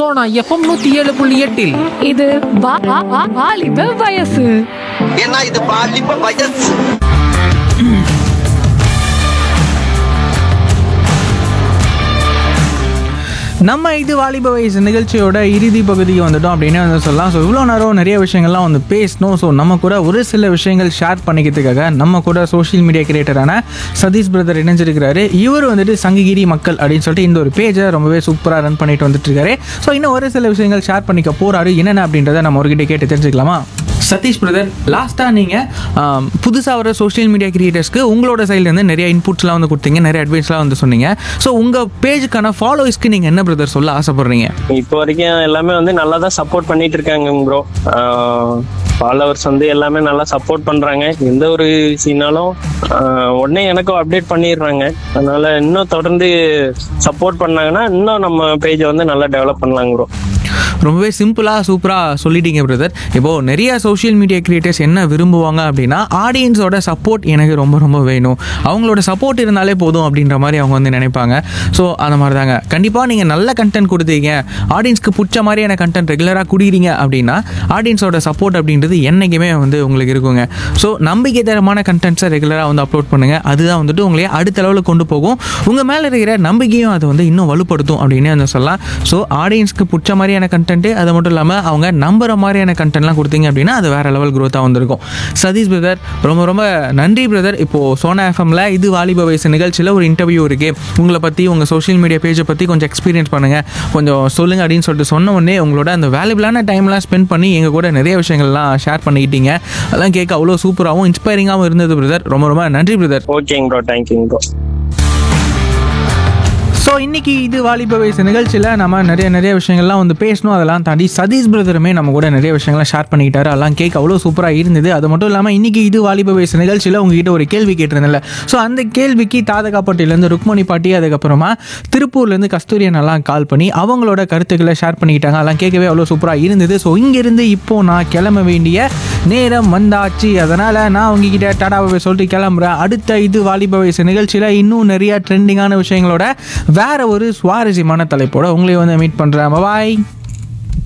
Sona FM நூத்தி ஏழு புள்ளி எட்டில் இது வா- வா- வா- வாலிப வயசு ஏன்னா இது பாலிப்ப வயசு நம்ம இது வாலிப வயசு நிகழ்ச்சியோட இறுதி பகுதிக்கு வந்துட்டோம் அப்படின்னு வந்து சொல்லலாம் ஸோ இவ்வளோ நேரம் நிறைய விஷயங்கள்லாம் வந்து பேசணும் ஸோ நம்ம கூட ஒரு சில விஷயங்கள் ஷேர் பண்ணிக்கிறதுக்காக நம்ம கூட சோஷியல் மீடியா கிரியேட்டரான சதீஷ் பிரதர் இணைஞ்சிருக்கிறாரு இவர் வந்துட்டு சங்ககிரி மக்கள் அப்படின்னு சொல்லிட்டு இந்த ஒரு பேஜை ரொம்பவே சூப்பராக ரன் பண்ணிட்டு வந்துட்டு இருக்காரு ஸோ இன்னும் ஒரு சில விஷயங்கள் ஷேர் பண்ணிக்க போறாரு என்னென்ன அப்படின்றத நம்ம அவர்கிட்ட கேட்டு தெரிஞ்சுக்கலாமா சதீஷ் பிரதர் லாஸ்ட்டாக நீங்கள் புதுசாக வர சோஷியல் மீடியா கிரியேட்டர்ஸ்க்கு உங்களோட சைட்லேருந்து நிறைய இன்புட்ஸ்லாம் வந்து கொடுத்தீங்க நிறைய அட்வைஸ்லாம் வந்து சொன்னீங்க ஸோ உங்கள் பேஜுக்கான ஃபாலோவர்ஸ்க்கு நீங்கள் என்ன பிரதர் சொல்ல ஆசைப்படுறீங்க இப்போ வரைக்கும் எல்லாமே வந்து நல்லா தான் சப்போர்ட் பண்ணிட்டு இருக்காங்க ப்ரோ ஃபாலோவர்ஸ் வந்து எல்லாமே நல்லா சப்போர்ட் பண்றாங்க எந்த ஒரு விஷயம்னாலும் ஆஹ் உடனே எனக்கும் அப்டேட் பண்ணிடுறாங்க அதனால இன்னும் தொடர்ந்து சப்போர்ட் பண்ணாங்கன்னா இன்னும் நம்ம பேஜை வந்து நல்லா டெவலப் பண்ணலாங்க ப்ரோ ரொம்பவே சிம்பிளாக சூப்பராக சொல்லிட்டீங்க பிரதர் இப்போது நிறைய சோஷியல் மீடியா கிரியேட்டர்ஸ் என்ன விரும்புவாங்க அப்படின்னா ஆடியன்ஸோட சப்போர்ட் எனக்கு ரொம்ப ரொம்ப வேணும் அவங்களோட சப்போர்ட் இருந்தாலே போதும் அப்படின்ற மாதிரி அவங்க வந்து நினைப்பாங்க ஸோ அந்த மாதிரி தாங்க கண்டிப்பாக நீங்கள் நல்ல கண்டென்ட் கொடுத்தீங்க ஆடியன்ஸ்க்கு பிடிச்ச மாதிரியான கண்டென்ட் ரெகுலராக குடிக்கிறீங்க அப்படின்னா ஆடியன்ஸோட சப்போர்ட் அப்படின்றது என்றைக்குமே வந்து உங்களுக்கு இருக்குங்க ஸோ நம்பிக்கை தரமான கண்டென்ட்ஸை ரெகுலராக வந்து அப்லோட் பண்ணுங்கள் அதுதான் வந்துட்டு உங்களையே அடுத்த லெவலுக்கு கொண்டு போகும் உங்கள் மேலே இருக்கிற நம்பிக்கையும் அது வந்து இன்னும் வலுப்படுத்தும் அப்படின்னு வந்து சொல்லலாம் ஸோ ஆடியன்ஸ்க்கு பிடிச்ச மாதிரியான கண்டென்ட்டு அது மட்டும் இல்லாமல் அவங்க நம்புற மாதிரியான கண்டென்ட்லாம் கொடுத்தீங்க அப்படின்னா அது வேற லெவல் growth-ஆ வந்திருக்கும் சதீஷ் பிரதர் ரொம்ப ரொம்ப நன்றி பிரதர் இப்போது சோனா எஃப்எம்ல இது வாலிப வயசு நிகழ்ச்சியில் ஒரு இன்டர்வியூ இருக்கு உங்களை பற்றி உங்கள் சோஷியல் மீடியா பேஜை பற்றி கொஞ்சம் எக்ஸ்பீரியன்ஸ் பண்ணுங்கள் கொஞ்சம் சொல்லுங்கள் அப்படின்னு சொல்லிட்டு சொன்ன உடனே உங்களோட அந்த வேல்யூபிளான டைம்லாம் ஸ்பெண்ட் பண்ணி எங்கள் கூட நிறைய விஷயங்கள்லாம் ஷேர் பண்ணிக்கிட்டீங்க அதெல்லாம் கேட்க அவ்வளோ சூப்பராகவும் இன்ஸ்பைரிங்காகவும் இருந்தது பிரதர் ரொம்ப ரொம்ப நன்றி பிரதர் ஓகேங்க ப்ரோ தேங்க்யூங்க ப்ரோ ஸோ இன்னைக்கு இது வாலிப வயசு நிகழ்ச்சியில் நம்ம நிறைய நிறைய விஷயங்கள்லாம் வந்து பேசணும் அதெல்லாம் தாண்டி சதீஷ் பிரதருமே நம்ம கூட நிறைய விஷயங்கள்லாம் ஷேர் பண்ணிக்கிட்டாரு அதெல்லாம் கேட்க அவ்வளோ சூப்பராக இருந்தது அது மட்டும் இல்லாமல் இன்னைக்கு இது வாலிப வயசு நிகழ்ச்சியில் உங்ககிட்ட ஒரு கேள்வி கேட்டிருந்தேன்ல ஸோ அந்த கேள்விக்கு தாதகாப்பட்டியிலேருந்து ருக்மணி பாட்டி அதுக்கப்புறமா திருப்பூர்லேருந்து கஸ்தூரியனெல்லாம் கால் பண்ணி அவங்களோட கருத்துக்களை ஷேர் பண்ணிக்கிட்டாங்க அதெல்லாம் கேட்கவே அவ்வளோ சூப்பராக இருந்தது ஸோ இங்கேருந்து இப்போ நான் கிளம்ப வேண்டிய நேரம் வந்தாச்சு அதனால் நான் உங்ககிட்ட டாடாவை சொல்லிட்டு கிளம்புறேன் அடுத்த இது வாலிப வயசு நிகழ்ச்சியில் இன்னும் நிறைய ட்ரெண்டிங்கான விஷயங்களோட வேற ஒரு சுவாரஸ்யமான தலைப்போட உங்களையும் வந்து மீட் பண்ணுறேன் பாய்